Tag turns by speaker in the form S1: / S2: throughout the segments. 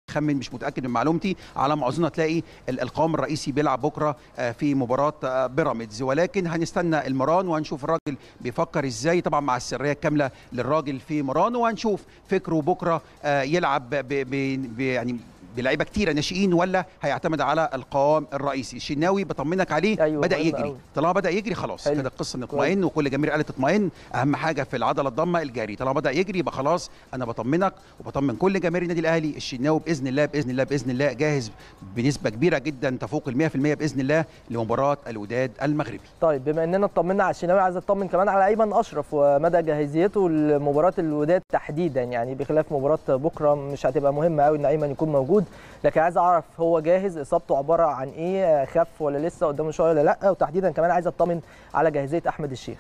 S1: خمن مش متاكد من معلومتي على ما اظن هتلاقي ال- القوام الرئيسي بيلعب بكره آه، في مباراه آه، بيراميدز ولكن هنستنى المران وهنشوف الراجل بيفكر ازاي طبعا مع السريه الكامله للراجل في مران وهنشوف فكره بكره آه، يلعب ب ب ب يعني بلعيبه كتيره ناشئين ولا هيعتمد على القوام الرئيسي الشناوي بطمنك عليه
S2: أيوة،
S1: بدا
S2: مهم
S1: يجري
S2: أوي.
S1: طالما بدا يجري خلاص
S2: حلو.
S1: كده القصه نطمئن وكل جماهير قالت تطمئن اهم حاجه في العضله الضمه الجري طالما بدا يجري يبقى خلاص انا بطمنك وبطمن كل جماهير النادي الاهلي الشناوي باذن الله باذن الله باذن الله جاهز بنسبه كبيره جدا تفوق ال 100% باذن الله لمباراه الوداد المغربي
S2: طيب بما اننا اطمنا على الشناوي عايز اطمن كمان على ايمن اشرف ومدى جاهزيته لمباراه الوداد تحديدا يعني بخلاف مباراه بكره مش هتبقى مهمه قوي ان ايمن يكون موجود لكن عايز اعرف هو جاهز اصابته عباره عن ايه خف ولا لسه قدامه شويه ولا لا وتحديدا كمان عايز اطمن على جاهزيه احمد الشيخ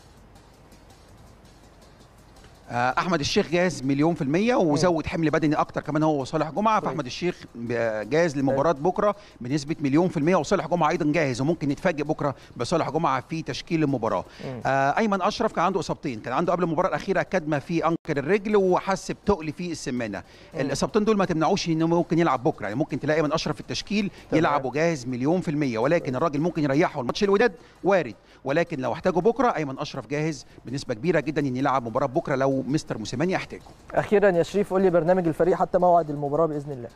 S1: آه، احمد الشيخ جاهز مليون في الميه وزود حمل بدني اكتر كمان هو وصالح جمعه
S2: كويس.
S1: فاحمد الشيخ ب- جاهز لمباراه بكره بنسبه مليون في الميه وصالح جمعه ايضا جاهز وممكن نتفاجئ بكره بصالح جمعه في تشكيل المباراه
S2: مم.
S1: آه ايمن اشرف كان عنده اصابتين كان عنده قبل المباراه الاخيره كدمه في انكر الرجل وحس بتقل في السمانه الاصابتين دول ما تمنعوش انه ممكن يلعب بكره يعني ممكن تلاقي ايمن اشرف في التشكيل
S2: تمام.
S1: يلعب وجاهز مليون في الميه ولكن الراجل ممكن يريحه الماتش الوداد وارد ولكن لو احتاجه بكره ايمن اشرف جاهز بنسبه كبيره جدا ان يلعب مباراه بكره لو مستر موسيماني احتاجه
S2: اخيرا يا شريف قول لي برنامج الفريق حتى موعد المباراه باذن الله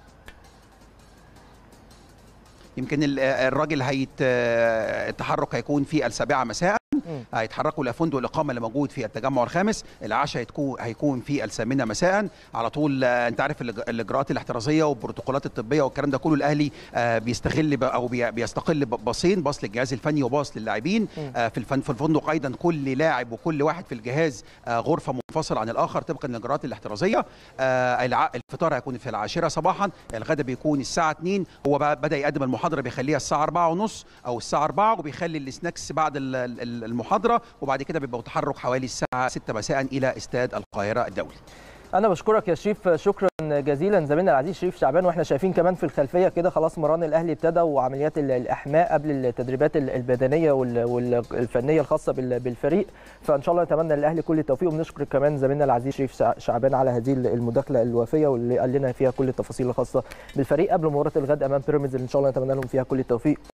S1: يمكن ال- الراجل هيت التحرك هيكون في السابعه مساء
S2: مم.
S1: هيتحركوا لفندق الاقامه اللي موجود في التجمع الخامس العشاء هيكون هيكون في الثامنه مساء على طول آه، انت عارف الإج- الاجراءات الاحترازيه والبروتوكولات الطبيه والكلام ده كله الاهلي آه، بيستغل ب- او بي- بيستقل ب- باصين باص للجهاز الفني وباص للاعبين
S2: مم.
S1: آه، في الفن في الفندق ايضا كل لاعب وكل واحد في الجهاز آه، غرفه منفصله عن الاخر طبقا للاجراءات الاحترازيه آه، الع- الفطار هيكون في العاشره صباحا الغداء بيكون الساعه 2 هو بقى بدا يقدم المحاضره بيخليها الساعه 4 ونص او الساعه 4 وبيخلي السناكس بعد ال- ال- المحاضره وبعد كده بيبقى تحرك حوالي الساعه 6 مساء الى استاد القاهره الدولي
S2: انا بشكرك يا شريف شكرا جزيلا زميلنا العزيز شريف شعبان واحنا شايفين كمان في الخلفيه كده خلاص مران الاهلي ابتدى وعمليات ال- الاحماء قبل التدريبات ال- البدنيه وال- والفنيه الخاصه بال- بالفريق فان شاء الله نتمنى للاهلي كل التوفيق وبنشكر كمان زميلنا العزيز شريف شع- شعبان على هذه المداخله الوافيه واللي قال لنا فيها كل التفاصيل الخاصه بالفريق قبل مباراه الغد امام بيراميدز اللي ان شاء الله نتمنى لهم فيها كل التوفيق